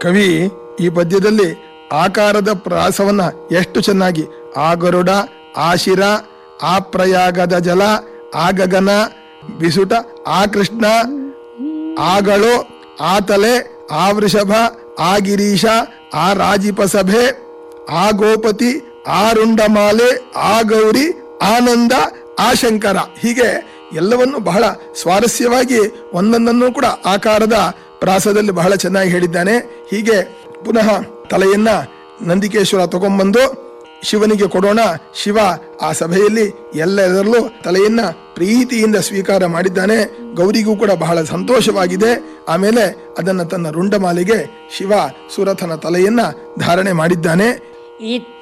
ಕವಿ ಈ ಪದ್ಯದಲ್ಲಿ ಆಕಾರದ ಪ್ರಾಸವನ್ನ ಎಷ್ಟು ಚೆನ್ನಾಗಿ ಆ ಗರುಡ ಆ ಶಿರ ಆ ಪ್ರಯಾಗದ ಜಲ ಆ ಗಗನ ಬಿಸುಟ ಆ ಕೃಷ್ಣ ಆಗಳು ಆ ತಲೆ ಆ ವೃಷಭ ಆ ಗಿರೀಶ ಆ ರಾಜಿಪ ಸಭೆ ಆ ಗೋಪತಿ ಆ ರುಂಡಮಾಲೆ ಆ ಗೌರಿ ಆನಂದ ಆ ಶಂಕರ ಹೀಗೆ ಎಲ್ಲವನ್ನು ಬಹಳ ಸ್ವಾರಸ್ಯವಾಗಿ ಒಂದೊಂದನ್ನು ಕೂಡ ಆಕಾರದ ಪ್ರಾಸದಲ್ಲಿ ಬಹಳ ಚೆನ್ನಾಗಿ ಹೇಳಿದ್ದಾನೆ ಹೀಗೆ ಪುನಃ ತಲೆಯನ್ನ ನಂದಿಕೇಶ್ವರ ತಗೊಂಬಂದು ಶಿವನಿಗೆ ಕೊಡೋಣ ಶಿವ ಆ ಸಭೆಯಲ್ಲಿ ಎಲ್ಲದರಲ್ಲೂ ತಲೆಯನ್ನ ಪ್ರೀತಿಯಿಂದ ಸ್ವೀಕಾರ ಮಾಡಿದ್ದಾನೆ ಗೌರಿಗೂ ಕೂಡ ಬಹಳ ಸಂತೋಷವಾಗಿದೆ ಆಮೇಲೆ ಅದನ್ನ ತನ್ನ ರುಂಡಮಾಲೆಗೆ ಶಿವ ಸುರಥನ ತಲೆಯನ್ನ ಧಾರಣೆ ಮಾಡಿದ್ದಾನೆ ಈ